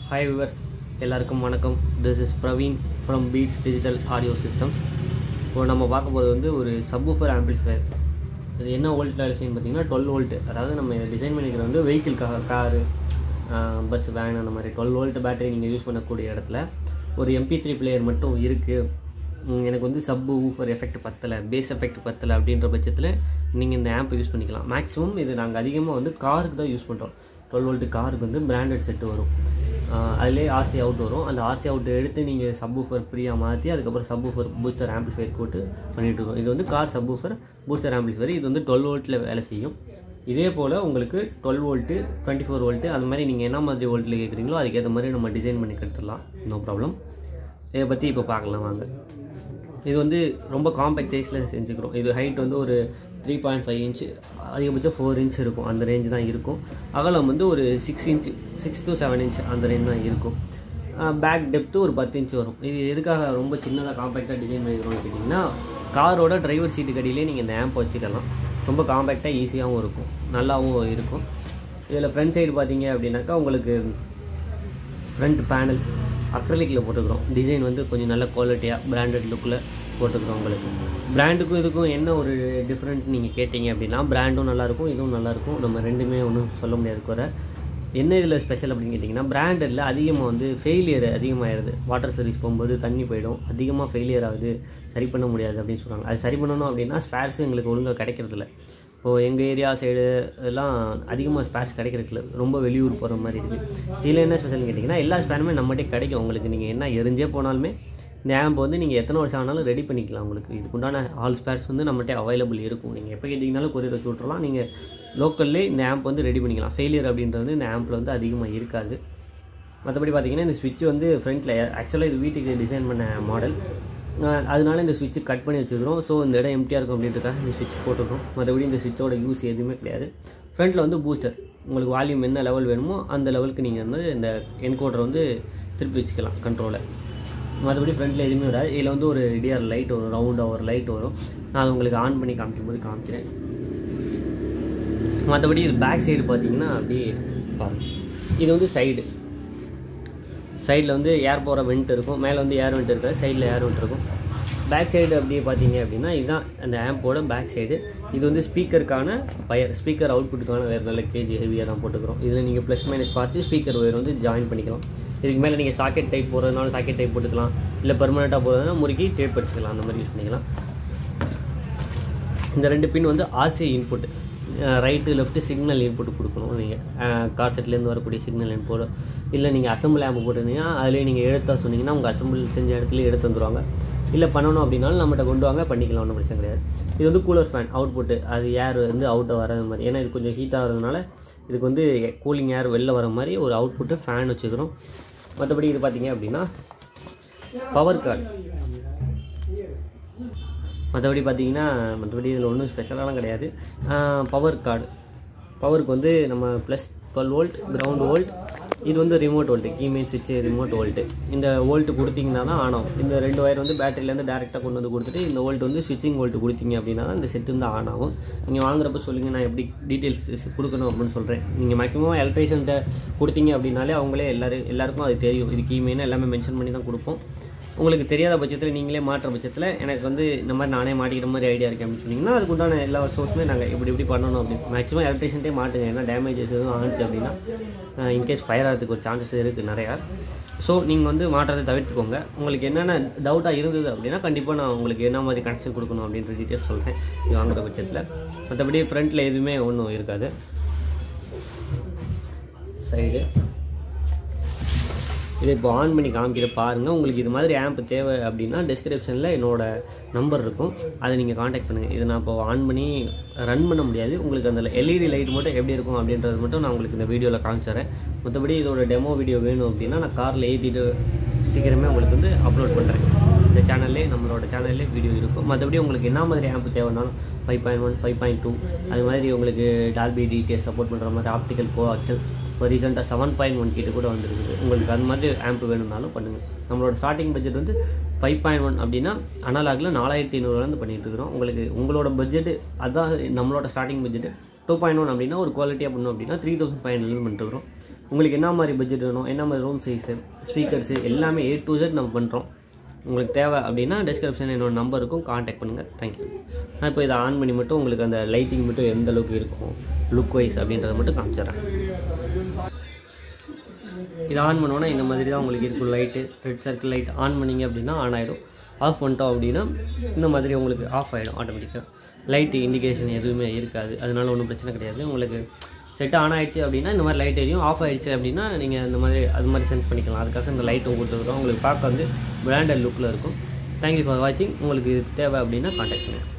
hi viewers எல்லாருக்கும் வணக்கம் this is Praveen from Beats Digital Audio Systems இப்போ நம்ம பார்க்க போகிறது வந்து ஒரு சப்வூஃபர் ஆம்பிளிஃபயர் இது என்ன வோல்ட் வேலை செய்யும் பார்த்தீங்கன்னா டுவெல் வோல்ட் அதாவது நம்ம இதை டிசைன் பண்ணிக்கிறது வந்து வெஹிக்கிள்காக காரு பஸ் வேன் அந்த மாதிரி டுவெல் வோல்ட் பேட்டரி நீங்கள் யூஸ் பண்ணக்கூடிய இடத்துல ஒரு எம்பி த்ரீ பிளேயர் மட்டும் இருக்குது எனக்கு வந்து சப்பு ஊஃபர் எஃபெக்ட் பத்தலை பேஸ் எஃபெக்ட் பத்தலை அப்படின்ற பட்சத்தில் நீங்கள் இந்த ஆம்பை யூஸ் பண்ணிக்கலாம் மேக்ஸிமம் இது நாங்கள் அதிகமாக வந்து காருக்கு தான் யூஸ் பண்ணுறோம் டுவெல் வோல்ட்டு காருக்கு வந்து பிராண்டட் செட்டு வரும் அதிலே ஆர்சி அவுட் வரும் அந்த ஆர்சி அவுட் எடுத்து நீங்கள் சப்வூஃபர் ஃப்ரீயாக மாற்றி அதுக்கப்புறம் சப்வூஃபர் பூஸ்டர் ஆம்பிளிஃபையர் போட்டு பண்ணிட்டு இருக்கோம் இது வந்து கார் சப்வூஃபர் பூஸ்டர் ஆம்பிளிஃபையர் இது வந்து டுவெல் வோல்ட்டில் வேலை செய்யும் இதே போல் உங்களுக்கு twelve volt twenty four volt அந்த மாதிரி நீங்கள் என்ன மாதிரி வோல்ட்டில் கேட்குறீங்களோ அதுக்கேற்ற மாதிரி நம்ம டிசைன் பண்ணி கற்றுடலாம் நோ ப்ராப்ளம் இதை பற்றி இப்போ பார்க்கலாம் வாங்க இது வந்து ரொம்ப காம்பேக்ட் சைஸில் செஞ்சுக்கிறோம் இது ஹைட் வந்து ஒரு த்ரீ பாயிண்ட் ஃபைவ் இன்ச் அதிகபட்சம் ஃபோர் இன்ச் இருக்கும் அந்த ரேஞ்சு தான் இருக்கும் அகலம் வந்து ஒரு six inch six to seven inch அந்த ரேஞ்ச் தான் இருக்கும் பேக் டெப்த்து ஒரு பத்து இன்ச் வரும் இது எதுக்காக ரொம்ப சின்னதாக காம்பேக்டாக டிசைன் பண்ணிக்கிறோம்னு கேட்டிங்கன்னா காரோட டிரைவர் சீட்டு கடியிலே நீங்கள் இந்த ஆம்ப் வச்சுக்கலாம் ரொம்ப காம்பேக்டாக ஈஸியாகவும் இருக்கும் நல்லாவும் இருக்கும் இதில் ஃப்ரண்ட் சைடு பார்த்தீங்க அப்படின்னாக்கா உங்களுக்கு ஃப்ரண்ட் பேனல் அக்ரலிக்கில் போட்டுக்கிறோம் டிசைன் வந்து கொஞ்சம் நல்ல குவாலிட்டியாக பிராண்டட் லுக்கில் போட்டுக்கிறோம் உங்களுக்கு பிராண்டுக்கும் இதுக்கும் என்ன ஒரு டிஃப்ரெண்ட் நீங்கள் கேட்டிங்க அப்படின்னா பிராண்டும் நல்லாயிருக்கும் இதுவும் நல்லாயிருக்கும் நம்ம ரெண்டுமே ஒன்றும் சொல்ல முடியாது குறை என்ன இதில் ஸ்பெஷல் அப்படின்னு கேட்டிங்கன்னா பிராண்டடில் அதிகமாக வந்து ஃபெயிலியர் அதிகமாகிடுது வாட்டர் சர்வீஸ் போகும்போது தண்ணி போயிடும் அதிகமாக ஃபெயிலியர் ஆகுது சரி பண்ண முடியாது அப்படின்னு சொல்கிறாங்க அது சரி பண்ணணும் அப்படின்னா ஸ்பேர்ஸ் எங்களுக்கு ஒழுங்காக கிடைக்கிறதில்ல இப்போது எங்கள் ஏரியா சைடு எல்லாம் அதிகமாக ஸ்பேர்ஸ் கிடைக்கிறதுல ரொம்ப வெளியூர் போகிற மாதிரி இருக்குது இதில் என்ன ஸ்பெஷல்னு கேட்டிங்கன்னா எல்லா ஸ்பேருமே நம்மகிட்டே கிடைக்கும் உங்களுக்கு நீங்கள் என்ன எரிஞ்சே போனாலுமே இந்த ஆம்ப் வந்து நீங்கள் எத்தனை வருஷம் ஆனாலும் ரெடி பண்ணிக்கலாம் உங்களுக்கு இதுக்குண்டான ஆல் ஸ்பேர்ஸ் வந்து நம்மகிட்ட அவைலபிள் இருக்கும் நீங்கள் எப்போ கேட்டிங்கனாலும் கொரியர் வச்சு விட்றலாம் நீங்கள் லோக்கல்லே இந்த ஆம்ப் வந்து ரெடி பண்ணிக்கலாம் ஃபெயிலியர் அப்படின்றது இந்த ஆம்பில் வந்து அதிகமாக இருக்காது மற்றபடி பார்த்தீங்கன்னா இந்த ஸ்விட்ச் வந்து ஃப்ரண்ட்டில் ஆக்சுவலாக இது வீட்டுக்கு டிசைன் பண்ண மாடல் அதனால இந்த சுவிட்சு கட் பண்ணி வச்சுக்கிறோம் ஸோ இந்த இடம் எம்டியாக இருக்கும் அப்படின்றதுக்காக இந்த சுவிட்ச் போட்டுருக்கோம் மற்றபடி இந்த சுவிட்சோட யூஸ் எதுவுமே கிடையாது ஃப்ரண்ட்டில் வந்து பூஸ்டர் உங்களுக்கு வால்யூம் என்ன லெவல் வேணுமோ அந்த லெவலுக்கு நீங்கள் வந்து இந்த என்கோடரை வந்து திருப்பி வச்சுக்கலாம் கண்ட்ரோலை மற்றபடி ஃப்ரண்ட்டில் எதுவுமே வராது இதில் வந்து ஒரு டிஆர் லைட் வரும் ரவுண்டாக ஒரு லைட் வரும் நான் அது உங்களுக்கு ஆன் பண்ணி காமிக்கும் போது காமிக்கிறேன் மற்றபடி இது பேக் சைடு பார்த்தீங்கன்னா அப்படியே பாருங்கள் இது வந்து சைடு சைடில் வந்து ஏர் போகிற வெண்ட் இருக்கும் மேலே வந்து ஏர் வெண்ட் இருக்காது சைடில் ஏர் வெண்ட் இருக்கும் பேக் சைடு அப்படியே பார்த்தீங்க அப்படின்னா இதுதான் அந்த ஆம்போட பேக் சைடு இது வந்து ஸ்பீக்கருக்கான வயர் ஸ்பீக்கர் அவுட்புட்டுக்கான வேறு நல்ல கேஜி ஹெவியாக தான் போட்டுக்கிறோம் இதில் நீங்கள் ப்ளஸ் மைனஸ் பார்த்து ஸ்பீக்கர் ஒயர் வந்து ஜாயின் பண்ணிக்கலாம் இதுக்கு மேலே நீங்கள் சாக்கெட் டைப் போடுறதுனால சாக்கெட் டைப் போட்டுக்கலாம் இல்லை பெர்மனெண்ட்டாக போடுறதுனா முறுக்கி டேப் அடிச்சுக்கலாம் அந்த மாதிரி யூஸ் பண்ணிக்கலாம் இந்த ரெண்டு பின் வந்து RC input right left signal input கொடுக்கணும் நீங்கள் கார் செட்லேருந்து வரக்கூடிய சிக்னல் இன்புட் இல்லை நீங்கள் அசம்பிள் ஆம்பு போட்டிருந்தீங்கன்னா அதிலே நீங்கள் எழுத்தா சொன்னீங்கன்னா உங்கள் அசம்பிள் செஞ்ச இடத்துல எடுத்து வந்துடுவாங்க இல்லை பண்ணணும் அப்படின்னாலும் நம்மகிட்ட கொண்டு வாங்க பண்ணிக்கலாம் ஒன்றும் பிரச்சனை கிடையாது இது வந்து கூலர் ஃபேன் அவுட்புட்டு அது ஏர் வந்து அவுட்டாக வர மாதிரி ஏன்னா இது கொஞ்சம் ஹீட் ஆகிறதுனால இதுக்கு வந்து கூலிங் ஏர் வெளில வர மாதிரி ஒரு அவுட்புட்டு ஃபேன் வச்சுக்கிறோம் மற்றபடி இது பார்த்தீங்க அப்படின்னா பவர் கார்டு மற்றபடி பார்த்தீங்கன்னா மற்றபடி இதில் ஒன்றும் ஸ்பெஷலாலாம் கிடையாது பவர் கார்டு பவருக்கு வந்து நம்ம plus twelve volt ground volt இது வந்து ரிமோட் வோல்ட்டு கீமெயின் சுவிட்சு ரிமோட் வோல்ட்டு இந்த வோல்ட்டு கொடுத்தீங்கன்னா தான் ஆன் ஆகும் இந்த ரெண்டு ஒயர் வந்து பேட்டரியிலேருந்து டேரெக்டாக கொண்டு வந்து கொடுத்துட்டு இந்த வோல்ட் வந்து ஸ்விட்சிங் வோல்ட்டு கொடுத்தீங்க அப்படின்னா தான் இந்த செட்டு வந்து ஆன் ஆகும் நீங்கள் வாங்குறப்ப சொல்லுங்கள் நான் எப்படி டீட்டெயில்ஸ் கொடுக்கணும் அப்படின்னு சொல்கிறேன் நீங்கள் மேக்ஸிமம் எலக்ட்ரிஷியன்ட்ட கொடுத்தீங்க அப்படின்னாலே அவங்களே எல்லாரும் எல்லாருக்கும் அது தெரியும் இது கீமெயின் எல்லாமே மென்ஷன் பண்ணி தான் கொடுப்போம் உங்களுக்கு தெரியாத பட்சத்தில் நீங்களே மாற்ற பட்சத்தில் எனக்கு வந்து இந்த மாதிரி நானே மாட்டிக்கிற மாதிரி ஐடியா இருக்குது அப்படின்னு சொன்னீங்கன்னா அதுக்கு உண்டான எல்லா சோர்ஸுமே நாங்கள் இப்படி இப்படி பண்ணணும் அப்படின்னு மேக்ஸிமம் எலக்ட்ரிஷியன்ட்டே மாட்டுங்க ஏன்னா டேமேஜஸ் எதுவும் ஆனிச்சு அப்படின்னா இன்கேஸ் ஃபயர் ஆகிறதுக்கு ஒரு சான்சஸ் இருக்குது நிறையா ஸோ நீங்கள் வந்து மாற்றத்தை தவிர்த்துக்கோங்க உங்களுக்கு என்னென்ன டவுட்டாக இருந்தது அப்படின்னா கண்டிப்பாக நான் உங்களுக்கு என்ன மாதிரி கனெக்ஷன் கொடுக்கணும் அப்படின்ற டீட்டெயில்ஸ் சொல்கிறேன் இது வாங்குற பட்சத்தில் மற்றபடி ஃப்ரண்ட்டில் எதுவுமே ஒன்றும் இருக்காது சைடு இதை இப்போ ஆன் பண்ணி காமிக்கிற பாருங்கள் உங்களுக்கு இது மாதிரி ஆம்ப் தேவை அப்படின்னா டிஸ்கிரிப்ஷனில் என்னோடய நம்பர் இருக்கும் அதை நீங்கள் காண்டாக்ட் பண்ணுங்கள் இதை நான் இப்போ ஆன் பண்ணி ரன் பண்ண முடியாது உங்களுக்கு அந்த எல்இடி லைட் மட்டும் எப்படி இருக்கும் அப்படின்றது மட்டும் நான் உங்களுக்கு இந்த வீடியோவில் காமிச்சிடுறேன் மற்றபடி இதோட டெமோ வீடியோ வேணும் அப்படின்னா நான் காரில் ஏற்றிட்டு சீக்கிரமே உங்களுக்கு வந்து அப்லோட் பண்ணுறேன் இந்த சேனல்லே நம்மளோட சேனல்லே வீடியோ இருக்கும் மற்றபடி உங்களுக்கு என்ன மாதிரி ஆம்ப் தேவைனாலும் five point one five point two அது மாதிரி உங்களுக்கு டால்பி டிடிஎஸ் சப்போர்ட் பண்ணுற மாதிரி ஆப்டிக்கல் கோ ஆக்சல் இப்போ ரீசெண்டாக செவன் பாயிண்ட் ஒன் கிட்ட கூட வந்துருக்குது உங்களுக்கு அந்த மாதிரி ஆம்ப் வேணும்னாலும் பண்ணுங்கள் நம்மளோட ஸ்டார்டிங் பட்ஜெட் வந்து ஃபைவ் பாயிண்ட் ஒன் அப்படின்னா அனலாகில் நாலாயிரத்தி ஐநூறுலேருந்து பண்ணிகிட்டு இருக்கிறோம் உங்களுக்கு உங்களோட பட்ஜெட்டு அதான் நம்மளோட starting budget two point one அப்படின்னா ஒரு குவாலிட்டியாக பண்ணோம் அப்படின்னா த்ரீ தௌசண்ட் ஃபைவ் ஹண்ட்ரட் பண்ணிட்டுருக்கோம் உங்களுக்கு என்ன மாதிரி பட்ஜெட் வேணும் என்ன மாதிரி ரூம் சைஸு ஸ்பீக்கர்ஸு எல்லாமே ஏ டு Z நம்ம பண்ணுறோம் உங்களுக்கு தேவை அப்படின்னா டிஸ்கிரிப்ஷனில் என்னோட நம்பர் இருக்கும் காண்டாக்ட் பண்ணுங்கள் தேங்க்யூ நான் இப்போ இதை ஆன் பண்ணி மட்டும் உங்களுக்கு அந்த லைட்டிங் மட்டும் எந்த அளவுக்கு இருக்கும் லுக் வைஸ் அப்படின்றத மட்டும் காமிச்சிடுறேன் இது ஆன் பண்ணோன்னா இந்த மாதிரி தான் உங்களுக்கு இருக்கும் light red circle light on பண்ணீங்க அப்படின்னா ஆன் ஆகிடும் ஆஃப் பண்ணிட்டோம் அப்படின்னா இந்த மாதிரி உங்களுக்கு ஆஃப் ஆகிடும் ஆட்டோமேட்டிக்காக லைட்டு இண்டிகேஷன் எதுவுமே இருக்காது அதனால ஒன்றும் பிரச்சனை கிடையாது உங்களுக்கு செட் ஆன் ஆயிடுச்சு அப்படின்னா இந்த மாதிரி லைட் எரியும் ஆஃப் ஆயிடுச்சு அப்படின்னா நீங்கள் இந்த மாதிரி அது மாதிரி சென்ஸ் பண்ணிக்கலாம் அதுக்காக இந்த லைட்டும் கொடுத்துருக்கோம் உங்களுக்கு பார்க்க வந்து பிராண்டட் லுக்கில் இருக்கும் தேங்க்யூ ஃபார் வாட்சிங் உங்களுக்கு இது தேவை அப்படின்னா கான்டாக்ட் பண்ணுங்கள்